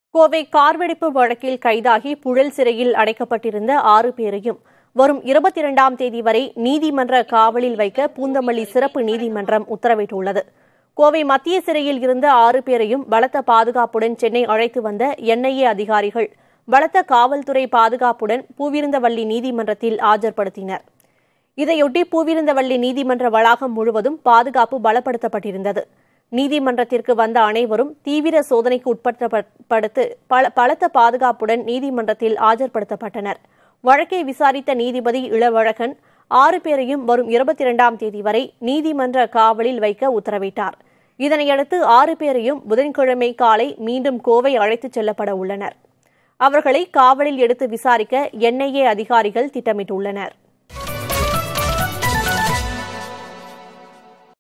கோவை கார்வெடிப்பு வழக்கில் கைதாகி புழல் சிறையில் அடைக்கப்பட்டிருந்த ஆறு பேரையும் வரும் இருபத்தி இரண்டாம் தேதி வரை நீதிமன்ற காவலில் வைக்க பூந்தமல்லி சிறப்பு நீதிமன்றம் உத்தரவிட்டுள்ளது கோவை மத்திய சிறையில் இருந்த ஆறு பேரையும் பலத்த பாதுகாப்புடன் சென்னை அழைத்து வந்த என்ஐஏ அதிகாரிகள் பலத்த காவல்துறை பாதுகாப்புடன் பூவிருந்தவல்லி நீதிமன்றத்தில் ஆஜர்படுத்தினர் இதையொட்டி பூவிருந்தவல்லி நீதிமன்ற வளாகம் முழுவதும் பாதுகாப்பு பலப்படுத்தப்பட்டிருந்தது நீதிமன்றத்திற்கு வந்த அனைவரும் தீவிர சோதனைக்கு உட்படுத்தப்பட்டு பல- பலத்த பாதுகாப்புடன் நீதிமன்றத்தில் ஆஜர்படுத்தப்பட்டனர் வழக்கை விசாரித்த நீதிபதி இளவழகன் ஆறு பேரையும் வரும் இருபத்தி இரண்டாம் தேதி வரை நீதிமன்ற காவலில் வைக்க உத்தரவிட்டார் இதனையடுத்து ஆறு பேரையும் புதன்கிழமை காலை மீண்டும் கோவை அழைத்துச் செல்லப்பட உள்ளனர் அவர்களை காவலில் எடுத்து விசாரிக்க என்ஐஏ அதிகாரிகள் திட்டமிட்டுள்ளனர்